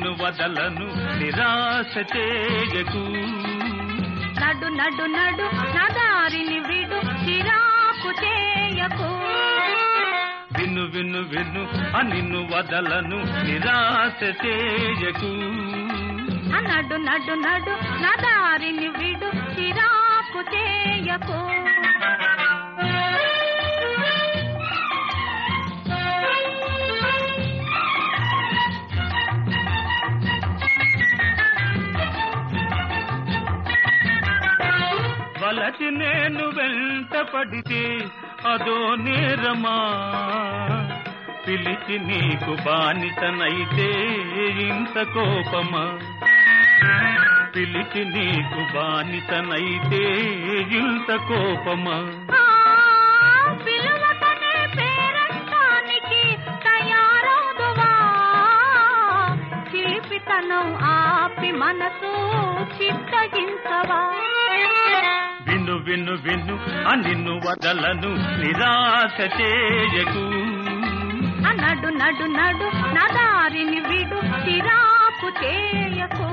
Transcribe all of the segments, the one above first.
నిన్ను వదలను నిరాశ చేయకు నడు నడు నడు నా దారిని విడు చిరాకు చేయకు విను విను విను ఆ నిన్ను వదలను నిరాశ చేయకు ఆ నడు నడు నడు నా దారిని విడు చిరాకు చేయకు వలచి నేను వెంట పడితే అదో నేరమా పిలిచి నీకు బానిసనైతే ఇంత కోపమా పిలిచి నీకు బానిసనైతే ఇంత కోపమా ఆ, పిలువకనే పేరంటానికి తయారవుదువా చిలిపితనం ఆపి మనసు చిత్తగించవా విను విను విను ఆ నిన్ను వదలను నిరాశ చేయకు ఆ నడు నడు నడు నా దారిని విడు చిరాకు చేయకు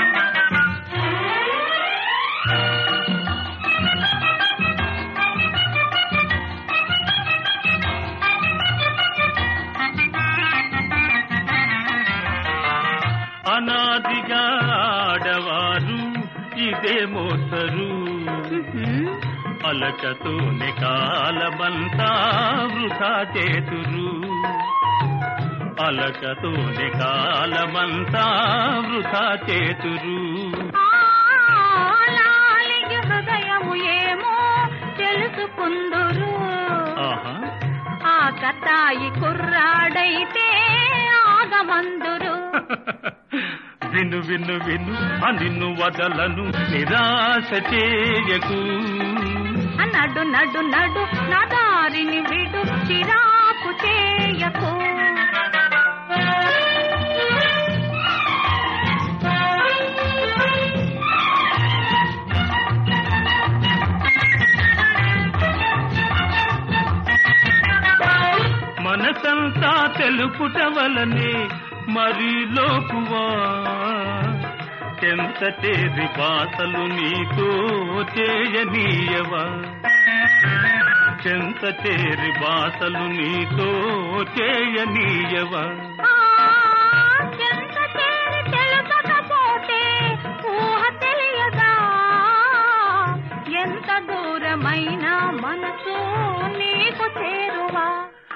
అనాదిగా ఆడవారు ఇదే మోసరు ఉహుం. అలకతోనే కాలమంతా వృధా చేతురు అలకతోనే కాలమంతా వృధా చేతురు ఆ, లాలిగి హృదయము ఏమో తెలుసుకుందురు ఆహా ఆ కతాయి కుర్రాడైతే ఆగమందురు విను విను విను ఆ నిన్ను వదలను నిరాశ చేయకు ఆ నడు నడు నడు నా దారిని విడు చిరాకు చేయకు మనసంతా తెలుపుట వలనే మరి లోకువా ఎంత చేరి బాసలు నీతో చేయనీయవా చెంత చేరి బాసలు నీతో చేయనీయవా ఆ, ఎంత చేరి తెలుసకపోతే ఊహ తెలియదా ఎంత దూరమైన మనసు నీకు చేరువా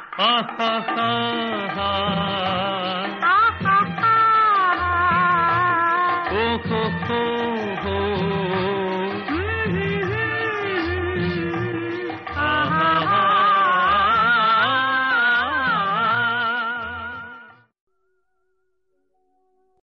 ఆహాహా ఆహాహా. ఓహో